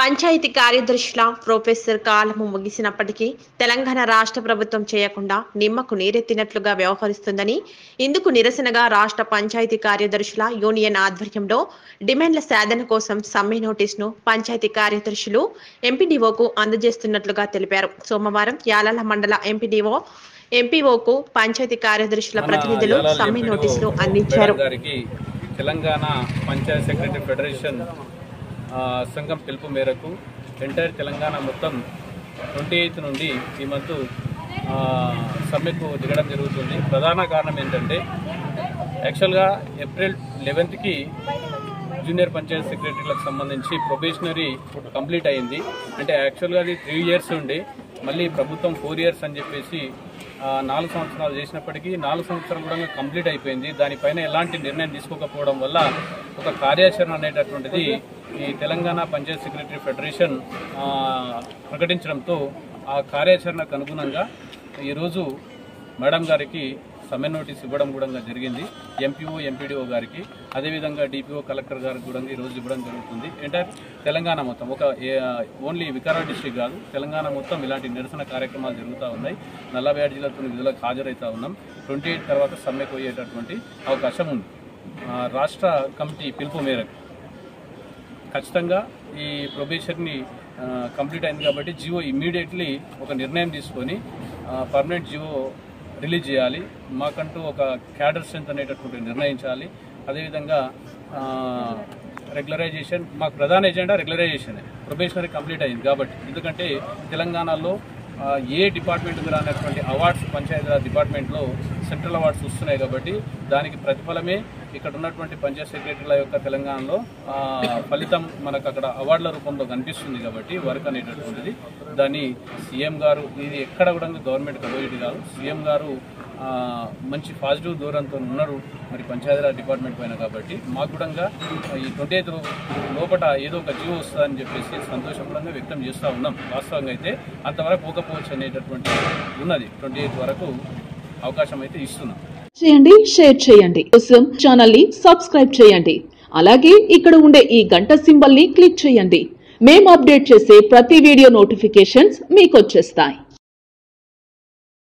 panchayat కార్యదర్శుల professor కాలము ముగిసినప్పటికీ తెలంగాణ రాష్ట్ర ప్రభుత్వం చేయకుండా నిమ్మకు నీరెత్తినట్లుగా వ్యవహరిస్తుందని ఇందుకు నిరసనగా రాష్ట్ర పంచాయతీ కార్యదర్శుల యూనియన్ ఆధ్వర్యంలో డిమాండ్ల సాధన కోసం సమ్మె నోటీసును పంచాయతీ కార్యదర్శులు ఎంపీడీఓకు అందజేస్తున్నట్లుగా తెలిపారు సోమవారం యాలాల మండల ఎంపీడీఓ ఎంపీఓకు పంచాయతీ కార్యదర్శుల మన ప్రతినిధులు యాలాల సమ్మె ఎంపీడీఓ నోటీసులు అందించారు మేడం గారికి తెలంగాణ పంచాయత్ సెక్రటరీ ఫెడరేషన్ ఆ, సంఘం పిలుపు మేరకు ఎంటైర్ తెలంగాణ మొత్తం ట్వంటీ ఎయిత్ నుండి ఈ మంత్ ఆ, సమ్మెకు దిగడం జరుగుతుంది ప్రధాన కారణం ఏంటంటే యాక్చువల్గా ఏప్రిల్ లెవెన్త్కి జూనియర్ పంచాయత్ సెక్రటరీలకు సంబంధించి ప్రొబేషనరీ కంప్లీట్ అయింది అంటే యాక్చువల్గా అది త్రీ ఇయర్స్ ఉండి మళ్ళీ ప్రభుత్వం ఫోర్ ఇయర్స్ అని చెప్పేసి ఆ, నాలుగు సంవత్సరాలు చేసినప్పటికీ నాలుగు సంవత్సరాలు కూడా కంప్లీట్ అయిపోయింది దానిపైన ఎలాంటి నిర్ణయం తీసుకోకపోవడం వల్ల ఒక కార్యాచరణ అనేటటువంటిది ఈ తెలంగాణ పంచాయత్ సెక్రటరీ ఫెడరేషన్ ఆ, ప్రకటించడంతో ఆ కార్యాచరణకు అనుగుణంగా ఈరోజు మేడం గారికి సమ్మె నోటీస్ ఇవ్వడం కూడా జరిగింది ఎంపీఓ ఎంపీడీఓ గారికి అదేవిధంగా డిపిఓ కలెక్టర్ గారికి కూడా ఈరోజు ఇవ్వడం జరుగుతుంది ఎంటైర్ తెలంగాణ మొత్తం ఒక ఏ- ఓన్లీ వికారాబాద్ డిస్టిక్ కాదు తెలంగాణ మొత్తం ఇలాంటి నిరసన కార్యక్రమాలు జరుగుతూ ఉన్నాయి నలభై ఆరు జిల్లాతో విధులకు హాజరవుతా ఉన్నాం ట్వంటీ ఎయిట్ తర్వాత సమ్మెకు పోయేటటువంటి అవకాశం ఉంది ఆ, రాష్ట్ర కమిటీ పిలుపు మేరకు ఖచ్చితంగా ఈ ప్రొబేషన్ని ఆ, కంప్లీట్ అయింది కాబట్టి జియో ఇమ్మీడియట్లీ ఒక నిర్ణయం తీసుకొని పర్మనెంట్ జియో రిలీజ్ చేయాలి మాకంటూ ఒక క్యాడర్ స్ట్రెంత్ అనేటటువంటి నిర్ణయించాలి అదేవిధంగా ఆ, రెగ్యులరైజేషన్ మాకు ప్రధాన ఎజెండా రెగ్యులరైజేషన్ ప్రొబేషనరీ కంప్లీట్ అయింది కాబట్టి ఎందుకంటే తెలంగాణలో ఆ, ఏ డిపార్ట్మెంట్ కూడా అనేటువంటి అవార్డ్స్ పంచాయతీరాజ్ డిపార్ట్మెంట్లో సెంట్రల్ అవార్డ్స్ వస్తున్నాయి కాబట్టి దానికి ప్రతిఫలమే ఇక్కడ ఉన్నటువంటి పంచాయత్ సెక్రటరీల యొక్క తెలంగాణలో ఆ, ఫలితం మనకు అక్కడ అవార్డుల రూపంలో కనిపిస్తుంది కాబట్టి వర్క్ అనేటటువంటిది దాన్ని సీఎం గారు ఇది ఎక్కడ కూడా గవర్నమెంట్ కబోయేది కాదు సీఎం గారు ఆ, మంచి పాజిటివ్ దూరంతో ఉన్నారు మరి పంచాయతీరాజ్ డిపార్ట్మెంట్ పైన కాబట్టి మాకు కూడా ఈ ట్వంటీ ఎయిత్ లోపల ఏదో ఒక జీవో వస్తుందని చెప్పేసి సంతోషపూర్వకంగా వ్యక్తం చేస్తూ ఉన్నాం వాస్తవంగా అయితే అంతవరకు పోకపోవచ్చు అనేటటువంటి ఉన్నది ట్వంటీ ఎయిత్ వరకు అవకాశం అయితే ఇస్తున్నాం చేయండి షేర్ చేయండి కోసం ఛానల్ ని సబ్స్క్రైబ్ చేయండి అలాగే ఇక్కడ ఉండే ఈ గంట సింబల్ ని క్లిక్ చేయండి మేము అప్డేట్ చేసే ప్రతి వీడియో నోటిఫికేషన్స్ మీకు వచ్చేస్తాయి